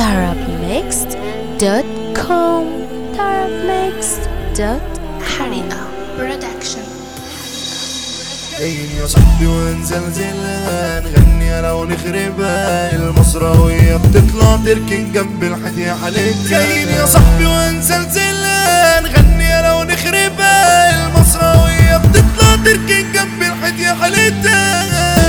tarabmixed.com tarabmixed.com حريقة برودكشن عين يا صاحبي ونزلزلها نغني لو نخربها المصراوية بتطلع تركن جنب الحيط يا حالتها عين يا صاحبي ونزلزلها نغني لو نخربها المصراوية بتطلع تركن جنب الحيط يا حالتها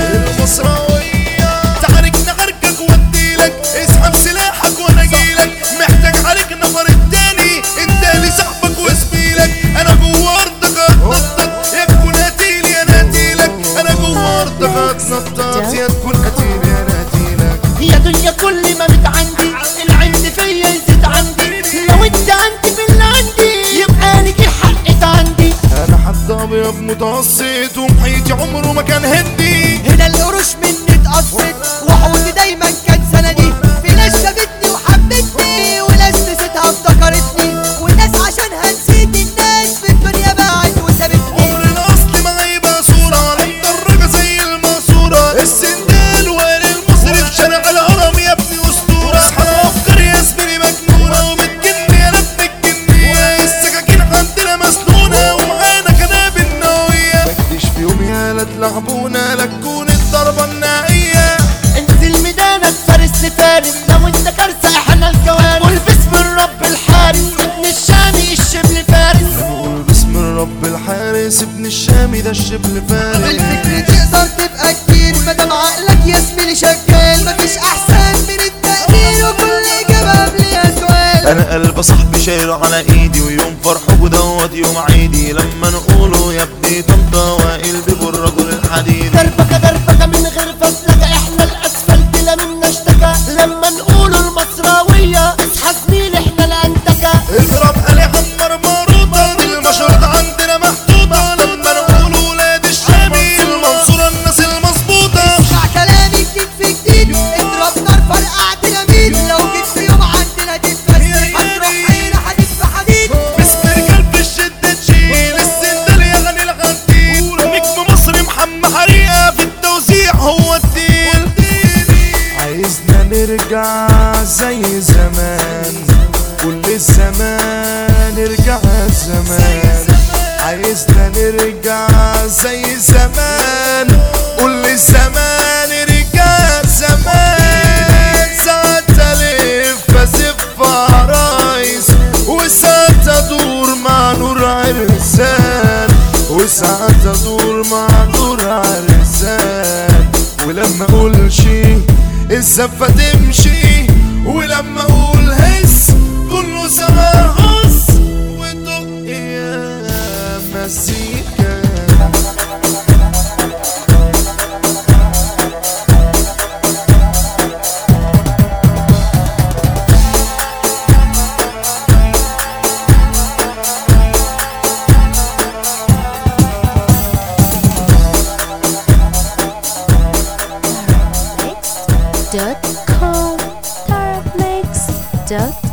المصراوية تعارك نعاركك واديلك اسحب سلاحك وانا اجيلك محتاج عليك نفر التاني انت لي صاحبك وزميلك انا جوه ارضك هتنطط يا تكون قتيل يا انا قتيلك انا جوه ارضك هتنطط يا تكون قتيل يا انا قتيلك يا دنيا كل ما بت عندي العند فيا يزيد عندي لو انت عندي في اللي عندي يبقى لك الحق عندي انا حد ابيض متوسط ومحيطي عمره ما كان هندي هنا القروش مني اتقصت وحوضي دايما كان سندي في ناس شافتني وحبتني وناس نسيتها افتكرتني وناس عشانها نسيت الناس في الدنيا باعت وسابتني عمر الاصل معايا بقى صورة متدرجة زي الماسورة السندال وائل المصرف شارع الهرم يا ابني اسطورة اصحى افكار يا زميلي مجنونة وبتجني يا ابن الجنية السكاكين عندنا مسنونة ومعانا كنابل نووية مجدش في يوم يا لا تلعبونا لا تكون الضربة النهائية انزل ميدانك فارس لفارس لو انت كارثة احنا الكوارث قول باسم الرب الحارس ابن الشامي الشبل فارس نقول باسم الرب الحارس ابن الشامي ده الشبل فارس الفكر تقدر تبقى كتير مادام عقلك يا زميلي شغال مفيش احسن من التقدير وكل اجابه قبلها سؤال انا قلب صاحبي شايله على ايدي ويوم فرحه ودوت يوم عيدي لما نقوله يا ابني طنطا وائل بيبو الرجل الحديد دربكه دربكه من غير فزلكه احنا الاسفلت لا منا اشتكى لما نقولوا المصراويه اصحى زميلي احنا الانتكه اضرب علي عمر ماروطة المشروط عندنا محطوطة لما نقول ولاد الشامي المنصورة الناس المظبوطة اسمع كلامي جديد في جديد اضرب نار فرقع ديناميت لو جيت في يوم عندنا تتفزلك هتروح عينا حديد في حديد باسم رجال في الشدة تشيل السندال يا غني الغنديل نجم مصر محمد حريقة في التوزيع هو الديل عايزنا نرجع زي زمان كل الزمان نرجع زمان عايزنا نرجع زي زمان كل الزمان نرجع زمان ساعات الف ازف عرايس وساعات ادور مع نور عرسان وساعات ادور مع نور عرسان ولما اقول شي الزفة تمشي ولما اقول هس كله سما هس ودق يا مزيكا tarabmixed.com tarabmixed.com